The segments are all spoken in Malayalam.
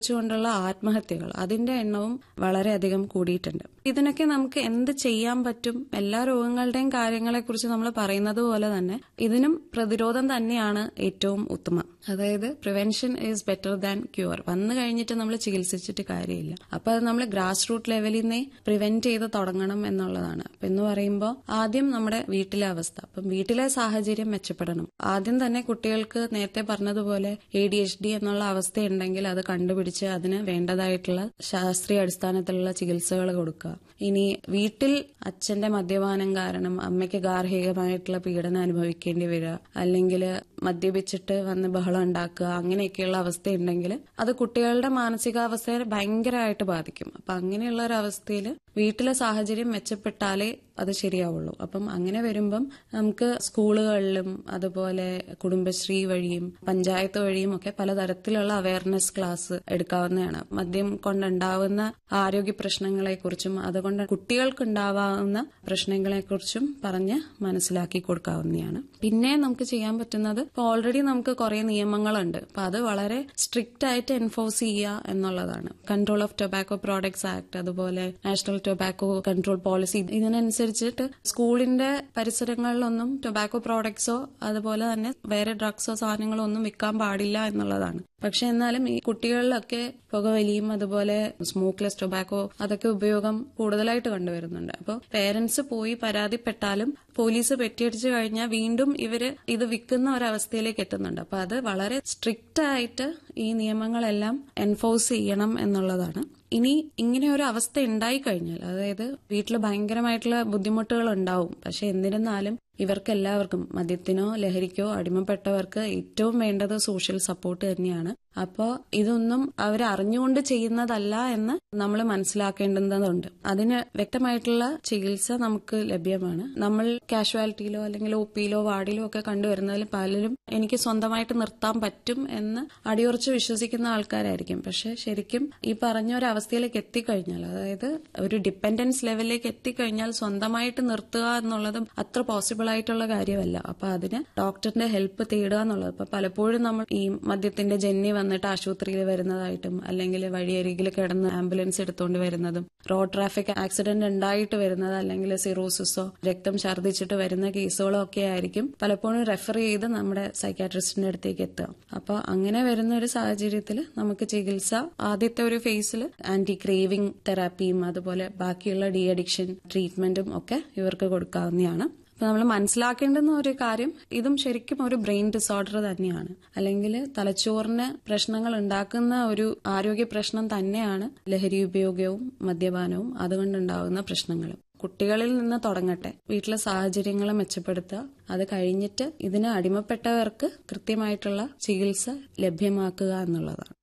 ുകൊണ്ടുള്ള ആത്മഹത്യകൾ അതിന്റെ എണ്ണവും വളരെയധികം കൂടിയിട്ടുണ്ട് ഇതിനൊക്കെ നമുക്ക് എന്ത് ചെയ്യാൻ പറ്റും എല്ലാ രോഗങ്ങളുടെയും കാര്യങ്ങളെക്കുറിച്ച് നമ്മൾ പറയുന്നത് പോലെ തന്നെ ഇതിനും പ്രതിരോധം തന്നെയാണ് ഏറ്റവും ഉത്തമം അതായത് prevention is better than cure വന്നു കഴിഞ്ഞിട്ട് നമ്മൾ ചികിത്സിച്ചിട്ട് കാര്യമില്ല അപ്പൊ അത് നമ്മൾ ഗ്രാസ് റൂട്ട് ലെവലിൽ നിന്നേ പ്രിവെന്റ് ചെയ്ത് തുടങ്ങണം എന്നുള്ളതാണ് അപ്പൊ എന്ന് പറയുമ്പോൾ ആദ്യം നമ്മുടെ വീട്ടിലെ അവസ്ഥ അപ്പം വീട്ടിലെ സാഹചര്യം മെച്ചപ്പെടണം ആദ്യം തന്നെ കുട്ടികൾക്ക് നേരത്തെ പറഞ്ഞതുപോലെ എ ഡി എച്ച് ഡി എന്നുള്ള അവസ്ഥ ഉണ്ടെങ്കിൽ അത് കണ്ടുപിടിച്ച് അതിന് വേണ്ടതായിട്ടുള്ള ശാസ്ത്രീയ അടിസ്ഥാനത്തിലുള്ള ചികിത്സകൾ കൊടുക്കുക ഇനി വീട്ടിൽ അച്ഛന്റെ മദ്യപാനം കാരണം അമ്മയ്ക്ക് ഗാർഹികമായിട്ടുള്ള പീഡനം അനുഭവിക്കേണ്ടി വരിക അല്ലെങ്കിൽ മദ്യപിച്ചിട്ട് വന്ന് ബഹളം ഉണ്ടാക്കുക അങ്ങനെയൊക്കെയുള്ള അവസ്ഥയുണ്ടെങ്കിൽ അത് കുട്ടികളുടെ മാനസികാവസ്ഥയെ ഭയങ്കരമായിട്ട് ബാധിക്കും അപ്പൊ അങ്ങനെയുള്ള ഒരു അവസ്ഥയിൽ വീട്ടിലെ സാഹചര്യം മെച്ചപ്പെട്ടാലേ അത് ശരിയാവുള്ളൂ അപ്പം അങ്ങനെ വരുമ്പം നമുക്ക് സ്കൂളുകളിലും അതുപോലെ കുടുംബശ്രീ വഴിയും പഞ്ചായത്ത് വഴിയും ഒക്കെ പലതരത്തിലുള്ള അവയർനെസ് ക്ലാസ് എടുക്കാവുന്നതാണ് മദ്യം കൊണ്ടുണ്ടാവുന്ന ആരോഗ്യ പ്രശ്നങ്ങളെക്കുറിച്ചും അതുകൊണ്ട് കുട്ടികൾക്കുണ്ടാവാവുന്ന പ്രശ്നങ്ങളെക്കുറിച്ചും പറഞ്ഞ് മനസ്സിലാക്കി കൊടുക്കാവുന്നതാണ് പിന്നെ നമുക്ക് ചെയ്യാൻ പറ്റുന്നത് ഇപ്പൊ ഓൾറെഡി നമുക്ക് കുറെ നിയമങ്ങളുണ്ട് അപ്പൊ അത് വളരെ സ്ട്രിക്റ്റ് ആയിട്ട് എൻഫോഴ്സ് ചെയ്യുക എന്നുള്ളതാണ് control of tobacco products act അതുപോലെ നാഷണൽ ടൊബാക്കോ കൺട്രോൾ പോളിസി ഇതിനനുസരിച്ചിട്ട് സ്കൂളിന്റെ പരിസരങ്ങളിലൊന്നും ടൊബാക്കോ പ്രോഡക്ട്സോ അതുപോലെ തന്നെ വേറെ ഡ്രഗ്സോ സാധനങ്ങളോ ഒന്നും വിൽക്കാൻ പാടില്ല എന്നുള്ളതാണ് പക്ഷെ എന്നാലും ഈ കുട്ടികളിലൊക്കെ പുകവലിയും അതുപോലെ സ്മോക്ക്ലെസ് ടൊബാക്കോ അതൊക്കെ ഉപയോഗം കൂടുതലായിട്ട് കണ്ടുവരുന്നുണ്ട് അപ്പോൾ പേരൻസ് പോയി പരാതിപ്പെട്ടാലും പോലീസ് പെറ്റിയടിച്ചു കഴിഞ്ഞാൽ വീണ്ടും ഇവര് ഇത് വിൽക്കുന്ന ഒരവസ്ഥയിലേക്ക് എത്തുന്നുണ്ട് അപ്പൊ അത് വളരെ സ്ട്രിക്റ്റ് ആയിട്ട് ഈ നിയമങ്ങളെല്ലാം എൻഫോഴ്സ് ചെയ്യണം എന്നുള്ളതാണ് ഇനി ഇങ്ങനെ ഒരു അവസ്ഥ ഉണ്ടായി കഴിഞ്ഞാൽ അതായത് വീട്ടിൽ ഭയങ്കരമായിട്ടുള്ള ബുദ്ധിമുട്ടുകൾ ഉണ്ടാവും പക്ഷെ എന്നിരുന്നാലും ഇവർക്ക് എല്ലാവർക്കും മദ്യത്തിനോ ലഹരിക്കോ അടിമപ്പെട്ടവർക്ക് ഏറ്റവും വേണ്ടത് സോഷ്യൽ സപ്പോർട്ട് തന്നെയാണ് അപ്പോൾ ഇതൊന്നും അവർ അറിഞ്ഞുകൊണ്ട് ചെയ്യുന്നതല്ല എന്ന് നമ്മൾ മനസ്സിലാക്കേണ്ടതുണ്ട് അതിന് വ്യക്തമായിട്ടുള്ള ചികിത്സ നമുക്ക് ലഭ്യമാണ് നമ്മൾ കാഷ്വാലിറ്റിയിലോ അല്ലെങ്കിൽ ഒ പിയിലോ വാർഡിലോ ഒക്കെ കണ്ടുവരുന്നതിൽ പലരും എനിക്ക് സ്വന്തമായിട്ട് നിർത്താൻ പറ്റും എന്ന് അടിയുറച്ച് വിശ്വസിക്കുന്ന ആൾക്കാരായിരിക്കും പക്ഷെ ശരിക്കും ഈ പറഞ്ഞ ഒരു അവസ്ഥയിലേക്ക് എത്തിക്കഴിഞ്ഞാൽ അതായത് ഒരു ഡിപ്പെൻഡൻസ് ലെവലിലേക്ക് എത്തിക്കഴിഞ്ഞാൽ സ്വന്തമായിട്ട് നിർത്തുക എന്നുള്ളത് അത്ര പോസിബിൾ ആയിട്ടുള്ള കാര്യമല്ല അപ്പൊ അതിന് ഡോക്ടറിന്റെ ഹെൽപ്പ് തേടുക എന്നുള്ളത് ഇപ്പൊ പലപ്പോഴും നമ്മൾ ഈ മദ്യത്തിന്റെ ജന്നി വന്നിട്ട് ആശുപത്രിയിൽ വരുന്നതായിട്ടും അല്ലെങ്കിൽ വഴിയരികിൽ കിടന്ന് ആംബുലൻസ് എടുത്തുകൊണ്ട് വരുന്നതും റോഡ് ട്രാഫിക് ആക്സിഡന്റ് ഉണ്ടായിട്ട് വരുന്നത് അല്ലെങ്കിൽ സിറോസിസോ രക്തം ഛർദ്ദിച്ചിട്ട് വരുന്ന കേസുകളോ ഒക്കെ ആയിരിക്കും പലപ്പോഴും റെഫർ ചെയ്ത് നമ്മുടെ സൈക്കാട്രിസ്റ്റിന്റെ അടുത്തേക്ക് എത്തുക അപ്പോൾ അങ്ങനെ വരുന്ന ഒരു സാഹചര്യത്തിൽ നമുക്ക് ചികിത്സ ആദ്യത്തെ ഒരു ഫേസിൽ ആന്റി ക്രേവിംഗ് തെറാപ്പിയും അതുപോലെ ബാക്കിയുള്ള ഡി അഡിക്ഷൻ ട്രീറ്റ്മെന്റും ഒക്കെ ഇവർക്ക് കൊടുക്കാവുന്നതാണ് അപ്പൊ നമ്മൾ മനസ്സിലാക്കേണ്ടുന്ന ഒരു കാര്യം ഇതും ശരിക്കും ഒരു ബ്രെയിൻ ഡിസോർഡർ തന്നെയാണ് അല്ലെങ്കിൽ തലച്ചോറിന് പ്രശ്നങ്ങൾ ഉണ്ടാക്കുന്ന ഒരു ആരോഗ്യ പ്രശ്നം തന്നെയാണ് ലഹരി ഉപയോഗവും മദ്യപാനവും അതുകൊണ്ടുണ്ടാകുന്ന പ്രശ്നങ്ങളും കുട്ടികളിൽ നിന്ന് തുടങ്ങട്ടെ വീട്ടിലെ സാഹചര്യങ്ങളെ മെച്ചപ്പെടുത്തുക അത് കഴിഞ്ഞിട്ട് ഇതിന് അടിമപ്പെട്ടവർക്ക് കൃത്യമായിട്ടുള്ള ചികിത്സ ലഭ്യമാക്കുക എന്നുള്ളതാണ്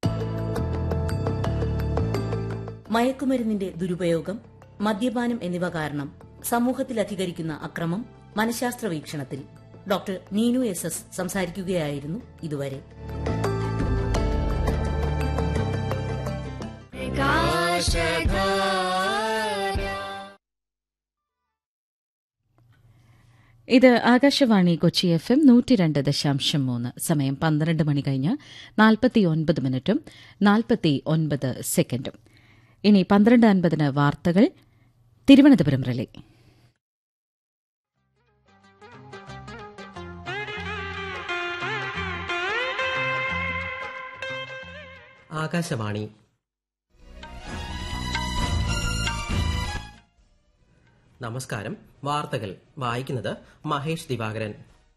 മയക്കുമരുന്നിന്റെ ദുരുപയോഗം മദ്യപാനം എന്നിവ കാരണം സമൂഹത്തിൽ അധികരിക്കുന്ന അക്രമം മനഃശാസ്ത്ര വീക്ഷണത്തിൽ ഡോക്ടർ നീനു എസ് എസ് സംസാരിക്കുകയായിരുന്നു ഇതുവരെ ഇത് ആകാശവാണി കൊച്ചി എഫ് എം നൂറ്റി രണ്ട് ദശാംശം മൂന്ന് സമയം പന്ത്രണ്ട് മണി കഴിഞ്ഞ് നാൽപ്പത്തി ഒൻപത് മിനിറ്റും നാൽപ്പത്തി ഒൻപത് സെക്കൻഡും ഇനി പന്ത്രണ്ട് അൻപതിന് വാർത്തകൾ തിരുവനന്തപുരം റിലേ ആകാശവാണി നമസ്കാരം വാർത്തകൾ വായിക്കുന്നത് മഹേഷ് ദിവാകരൻ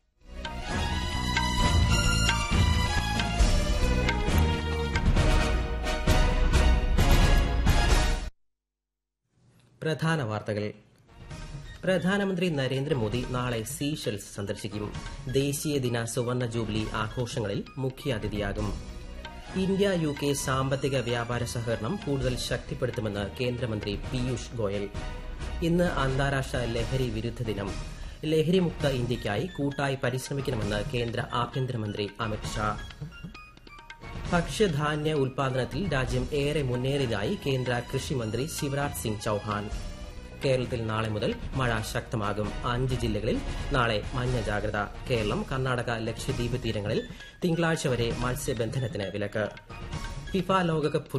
പ്രധാന വാർത്തകൾ പ്രധാനമന്ത്രി നരേന്ദ്രമോദി നാളെ സീഷെൽസ് സന്ദർശിക്കും ദേശീയ ദിന സുവർണ ജൂബിലി ആഘോഷങ്ങളിൽ മുഖ്യാതിഥിയാകും ഇന്ത്യ യു കെ സാമ്പത്തിക വ്യാപാര സഹകരണം കൂടുതൽ ശക്തിപ്പെടുത്തുമെന്ന് കേന്ദ്രമന്ത്രി പീയൂഷ് ഗോയൽ ഇന്ന് അന്താരാഷ്ട്ര ലഹരി വിരുദ്ധ ദിനം ലഹരിമുക്ത ഇന്ത്യയ്ക്കായി കൂട്ടായി പരിശ്രമിക്കണമെന്ന് കേന്ദ്ര ആഭ്യന്തരമന്ത്രി അമിത് ഷാ ഭക്ഷ്യധാന്യ ഉൽപാദനത്തിൽ രാജ്യം ഏറെ മുന്നേറിയതായി കേന്ദ്ര കൃഷിമന്ത്രി ശിവരാജ് സിംഗ് ചൌഹാൻ കേരളത്തിൽ നാളെ മുതൽ മഴ ശക്തമാകും അഞ്ച് ജില്ലകളിൽ നാളെ മഞ്ഞ ജാഗ്രത കേരളം കർണാടക ലക്ഷദ്വീപ് തീരങ്ങളിൽ തിങ്കളാഴ്ച വരെ മത്സ്യബന്ധനത്തിന് വിലക്ക് ഫിഫ ലോകകപ്പ്